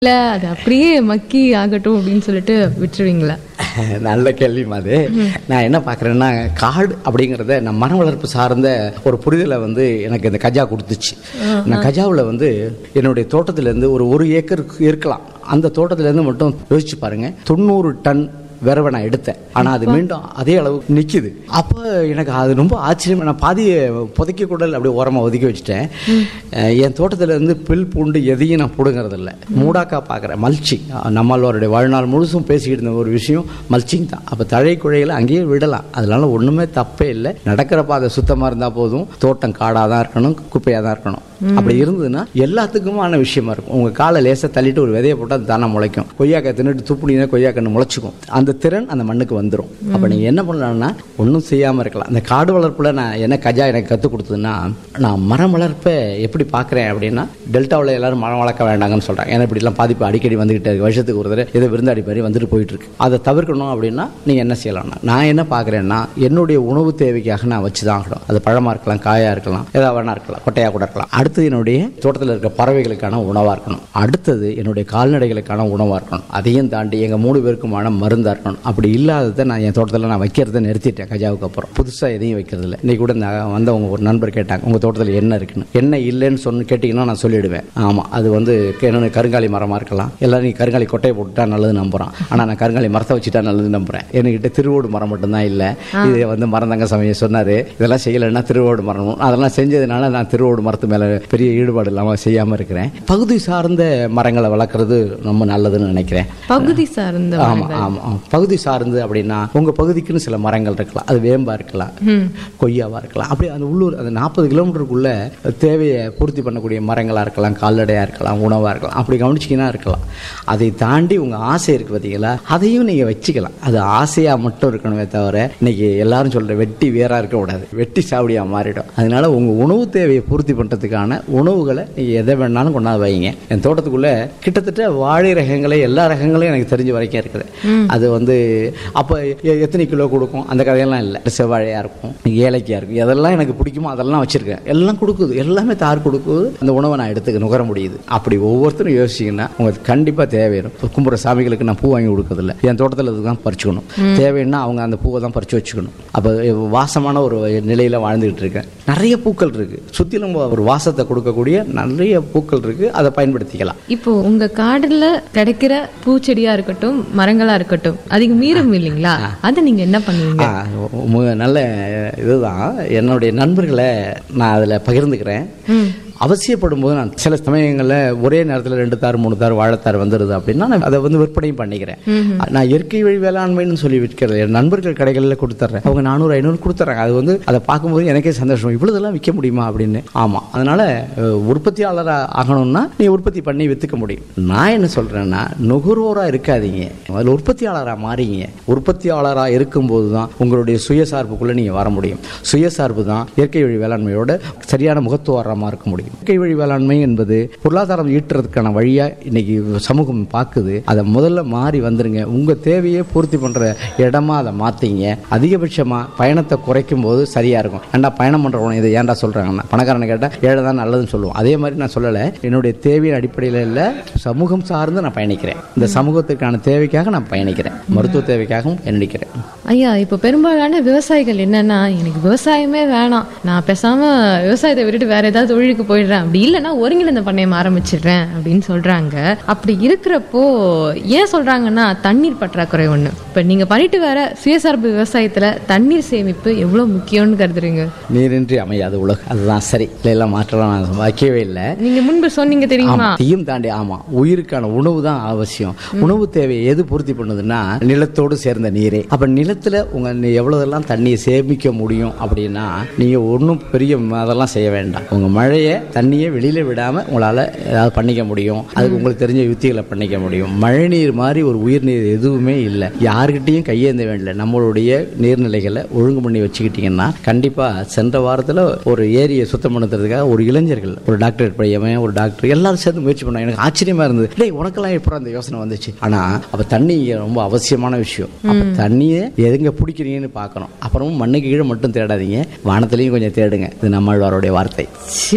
இல்ல அது அப்படியே மக்கி ஆகட்டும் அப்படின்னு சொல்லிட்டு விட்டுருவீங்களா நல்ல கேள்வி அது நான் என்ன பார்க்குறேன்னா காடு அப்படிங்கிறத நான் மரம் வளர்ப்பு சார்ந்த ஒரு புரிதலை வந்து எனக்கு இந்த கஜா கொடுத்துச்சு நான் கஜாவில் வந்து என்னுடைய தோட்டத்திலேருந்து ஒரு ஒரு ஏக்கர் இருக்கலாம் அந்த தோட்டத்திலேருந்து மட்டும் யோசிச்சு பாருங்க தொண்ணூறு டன் விரவை நான் எடுத்தேன் ஆனால் அது மீண்டும் அதே அளவுக்கு நிற்கிது அப்போ எனக்கு அது ரொம்ப ஆச்சரியம் நான் பாதியை புதைக்க கூடல் அப்படியே ஓரமாக ஒதுக்கி வச்சுட்டேன் அஹ் என் தோட்டத்தில் இருந்து பில் பூண்டு எதையும் நான் பிடுங்கிறதில்ல மூடாக்கா பார்க்குறேன் மல்ச்சிங் நம்மளோருடைய வாழ்நாள் முழுசும் பேசிக்கிட்டு இருந்த ஒரு விஷயம் மல்ச்சிங் தான் அப்போ தழை குழைகளை அங்கேயே விடலாம் அதனால ஒன்றுமே தப்பே இல்லை நடக்கிற பாதை சுத்தமாக இருந்தால் போதும் தோட்டம் காடாக தான் இருக்கணும் குப்பையாக தான் இருக்கணும் அப்படி இருந்ததுன்னா எல்லாத்துக்குமான விஷயமா இருக்கும் உங்கள் காலை லேசாக தள்ளிட்டு ஒரு விதையை போட்டால் அது தானே முளைக்கும் கொய்யாக்காய் தின்னுட்டு துப்புனீங்கன்னா கொய்யாக்கன்று முளைச்சிக்கும் அந்த திறன் அந்த மண்ணுக்கு வந்துடும் அப்போ நீங்கள் என்ன பண்ணலாம்னா ஒன்றும் செய்யாமல் இருக்கலாம் அந்த காடு வளர்ப்பில் நான் என்ன கஜா எனக்கு கற்றுக் கொடுத்ததுன்னா நான் மரம் வளர்ப்பை எப்படி பார்க்குறேன் அப்படின்னா டெல்டாவில் எல்லாரும் மரம் வளர்க்க வேண்டாங்கன்னு சொல்கிறாங்க ஏன்னா இப்படிலாம் பாதிப்பு அடிக்கடி வந்துகிட்டே இருக்கு வருஷத்துக்கு ஒரு தடவை ஏதோ விருந்தாடி மாதிரி வந்துட்டு போயிட்டு இருக்கு அதை தவிர்க்கணும் அப்படின்னா நீங்கள் என்ன செய்யலாம்னா நான் என்ன பார்க்குறேன்னா என்னுடைய உணவு தேவைக்காக நான் வச்சு தான் ஆகணும் அது பழமாக இருக்கலாம் காயாக இருக்கலாம் ஏதாவது வேணா இருக்கலாம் கொட்டையாக கூட இருக்கலாம் அடுத்தது என்னுடைய தோட்டத்தில் இருக்க பறவைகளுக்கான உணவாக இருக்கணும் அடுத்தது என்னுடைய கால்நடைகளுக்கான உணவாக இருக்கணும் அதையும் தாண்டி எங்கள் மூணு பேருக்குமான மருந்தாக இருக்கணும் அப்படி இல்லாததை நான் என் தோட்டத்தில் நான் வைக்கிறத நிறுத்திட்டேன் கஜாவுக்கு அப்புறம் புதுசாக எதையும் வைக்கிறது இல்லை இன்னைக்கு கூட நான் வந்தவங்க ஒரு நண்பர் கேட்டாங்க உங்கள் தோட்டத்தில் என்ன இருக்குன்னு என்ன இல்லைன்னு சொன்னு கேட்டிங்கன்னா நான் சொல்லிடுவேன் ஆமாம் அது வந்து என்ன கருங்காலி மரமாக இருக்கலாம் எல்லாரும் நீ கருங்காலி கொட்டையை போட்டுட்டா நல்லது நம்புறான் ஆனால் நான் கருங்காலி மரத்தை வச்சுட்டா நல்லது நம்புறேன் என்கிட்ட திருவோடு மரம் மட்டும்தான் இல்லை இது வந்து மரந்தங்க சமயம் சொன்னார் இதெல்லாம் செய்யலைன்னா திருவோடு மரம் அதெல்லாம் செஞ்சதுனால நான் திருவோடு மரத்து மேலே பெரிய ஈடுபாடு இல்லாமல் செய்யாமல் இருக்கிறேன் பகுதி சார்ந்த மரங்களை வளர்க்குறது ரொம்ப நல்லதுன்னு நினைக்கிறேன் பகுதி சார்ந்த ஆமா ஆமா ஆமா. பகுதி சார்ந்து அப்படின்னா உங்க பகுதிக்குன்னு சில மரங்கள் இருக்கலாம் அது வேம்பா இருக்கலாம் கொய்யாவா இருக்கலாம் அப்படி அந்த உள்ளூர் அந்த நாற்பது கிலோமீட்டருக்குள்ள தேவையை பூர்த்தி பண்ணக்கூடிய மரங்களா இருக்கலாம் கால்நடையா இருக்கலாம் உணவா இருக்கலாம் அப்படி கவனிச்சிங்கன்னா இருக்கலாம் அதை தாண்டி உங்க ஆசை இருக்கு பார்த்தீங்களா அதையும் நீங்க வச்சுக்கலாம் அது ஆசையா மட்டும் இருக்கணுமே தவிர இன்னைக்கு எல்லாரும் சொல்ற வெட்டி வேறா இருக்கக்கூடாது வெட்டி சாவடியா மாறிடும் அதனால உங்க உணவு தேவையை பூர்த்தி பண்றதுக்கான உணவுகளை நீங்க எதை வேணாலும் கொண்டாந்து வைங்க என் தோட்டத்துக்குள்ள கிட்டத்தட்ட வாழை ரகங்களே எல்லா ரகங்களையும் எனக்கு தெரிஞ்ச வரைக்கும் இருக்குது அது வந்து அப்போ எ- எத்தனை கிலோ கொடுக்கும் அந்த கதையெல்லாம் இல்லை செவ்வாழையா இருக்கும் ஏலைக்காயா இருக்கும் எதெல்லாம் எனக்கு பிடிக்குமோ அதெல்லாம் வச்சிருக்கேன் எல்லாம் கொடுக்குது எல்லாமே தார் கொடுக்குது அந்த உணவை நான் எடுத்துக்க நுகர முடியுது அப்படி ஒவ்வொருத்தரும் யோசிச்சிங்கன்னா உங்களுக்கு கண்டிப்பாக தேவையிடும் இப்போ கும்புற சாமிகளுக்கு நான் பூ வாங்கி கொடுக்கறதில்ல என் தோட்டத்தில் இதுதான் பறிச்சுக்கணும் தேவைன்னா அவங்க அந்த பூவை தான் பறிச்சு வச்சுக்கணும் அப்போ வாசமான ஒரு நிலையில் வாழ்ந்துகிட்டு இருக்கேன் நிறைய பூக்கள் இருக்கு சுற்றிலும் ஒரு வாசத்தை கொடுக்கக்கூடிய நிறைய பூக்கள் இருக்கு அதை பயன்படுத்திக்கலாம் இப்போ உங்க காடுல கிடைக்கிற பூச்செடியா இருக்கட்டும் மரங்களா இருக்கட்டும் அதுக்கு மீறம் இல்லைங்களா அதை நீங்க என்ன பண்ணுவீங்க ஆ, மு- நல்ல இதுதான் என்னுடைய நண்பர்களை நான் அதில் பகிர்ந்துக்கிறேன் அவசியப்படும் போது நான் சில சமயங்களில் ஒரே நேரத்தில் ரெண்டு தார் மூணு தார் வாழைத்தார் வந்துடுது அப்படின்னா நான் அதை வந்து விற்பனையும் பண்ணிக்கிறேன் நான் இயற்கை வழி வேளாண்மைன்னு சொல்லி விற்கிறது என் நண்பர்கள் கடைகளில் கொடுத்துட்றேன் அவங்க நானூறு ஐநூறு கொடுத்துட்றாங்க அது வந்து அதை பார்க்கும்போது எனக்கே சந்தோஷம் இவ்வளோதெல்லாம் விற்க முடியுமா அப்படின்னு ஆமாம் அதனால அஹ், உற்பத்தியாளராக ஆகணும்னா நீ உற்பத்தி பண்ணி விற்றுக்க முடியும் நான் என்ன சொல்கிறேன்னா நுகர்வோராக இருக்காதீங்க அதில் உற்பத்தியாளராக மாறிங்க உற்பத்தியாளராக இருக்கும்போது தான் உங்களுடைய சுயசார்புக்குள்ளே நீங்கள் வர முடியும் சுயசார்பு தான் இயற்கை வழி வேளாண்மையோட சரியான முகத்துவாரமாக இருக்க முடியும் இயற்கை வழி வேளாண்மை என்பது பொருளாதாரம் ஈட்டுறதுக்கான வழியாக இன்னைக்கு சமூகம் பார்க்குது அதை முதல்ல மாறி வந்துருங்க உங்கள் தேவையை பூர்த்தி பண்ணுற இடமா அதை மாற்றிங்க அதிகபட்சமாக பயணத்தை குறைக்கும் போது சரியாக இருக்கும் ஏன்டா பயணம் பண்ணுறவங்க இதை ஏன்டா சொல்கிறாங்கன்னா பணக்காரனை கேட்டால் ஏழை தான் நல்லதுன்னு சொல்லுவோம் அதே மாதிரி நான் சொல்லலை என்னுடைய தேவையின் அடிப்படையில் இல்லை சமூகம் சார்ந்து நான் பயணிக்கிறேன் இந்த சமூகத்திற்கான தேவைக்காக நான் பயணிக்கிறேன் மருத்துவ தேவைக்காகவும் பயணிக்கிறேன் ஐயா இப்போ பெரும்பாலான விவசாயிகள் என்னன்னா எனக்கு விவசாயமே வேணாம் நான் பேசாம விவசாயத்தை விட்டுட்டு வேற ஏதாவது தொழிலுக்கு போயிடுறேன் அப்படி இல்லைன்னா ஒருங்கிணைந்த பண்ணையம் ஆரம்பிச்சிடுறேன் அப்படின்னு சொல்றாங்க அப்படி இருக்கிறப்போ ஏன் சொல்றாங்கன்னா தண்ணீர் பற்றாக்குறை ஒண்ணு இப்ப நீங்க பண்ணிட்டு வர சுயசார்பு விவசாயத்துல தண்ணீர் சேமிப்பு எவ்வளவு முக்கியம்னு கருதுறீங்க நீரின்றி அமையாது உலகம் அதுதான் சரி இல்லை எல்லாம் மாற்றலாம் நான் வைக்கவே இல்லை நீங்க முன்பு சொன்னீங்க தெரியுமா ஆமா, தீயும் தாண்டி ஆமா உயிருக்கான உணவு தான் அவசியம் உணவு தேவையை எது பூர்த்தி பண்ணுதுன்னா நிலத்தோடு சேர்ந்த நீரே அப்ப நிலத்துல உங்க நீ எவ்வளவுதெல்லாம் தண்ணியை சேமிக்க முடியும் அப்படின்னா நீங்க ஒன்றும் பெரிய ம- அதெல்லாம் செய்ய வேண்டாம் உங்க மழையை தண்ணியை வெளியில விடாம உங்களால ஏதாவது பண்ணிக்க முடியும் அதுக்கு உங்களுக்கு தெரிஞ்ச யுத்திகளை பண்ணிக்க முடியும் மழை நீர் மாதிரி ஒரு உயிர்நீர் எதுவுமே இல்லை யாருக்கிட்டையும் கையேந்த வேண்டிய நம்மளுடைய நீர்நிலைகளை ஒழுங்கு பண்ணி வச்சுக்கிட்டீங்கன்னா கண்டிப்பா சென்ற வாரத்துல ஒரு ஏரியை சுத்தம் பண்ணுறதுக்காக ஒரு இளைஞர்கள் ஒரு டாக்டரேட் பையன் ஒரு டாக்டர் எல்லாரும் சேர்ந்து முயற்சி பண்ணாங்க எனக்கு ஆச்சரியமா இருந்தது டேய் உனக்கெல்லாம் எப்படி அந்த யோசனை வந்துச்சு ஆனா அப்ப தண்ணி இங்க ரொம்ப அவசியமான விஷயம் அப்ப தண்ணியை எதுங்க பிடிக்கிறீங்கன்னு பார்க்கணும் அப்புறம் மண்ணுக்கு கீழே மட்டும் தேடாதீங்க வானத்திலையும் கொஞ்சம் தேடுங்க இது நம்மளுடைய வார்த்தை சரிங்க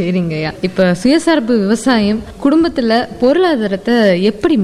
இல்லையா இப்ப சுயசார்பு விவசாயம் குடும்பத்துல பொருளாதாரத்தை எப்படி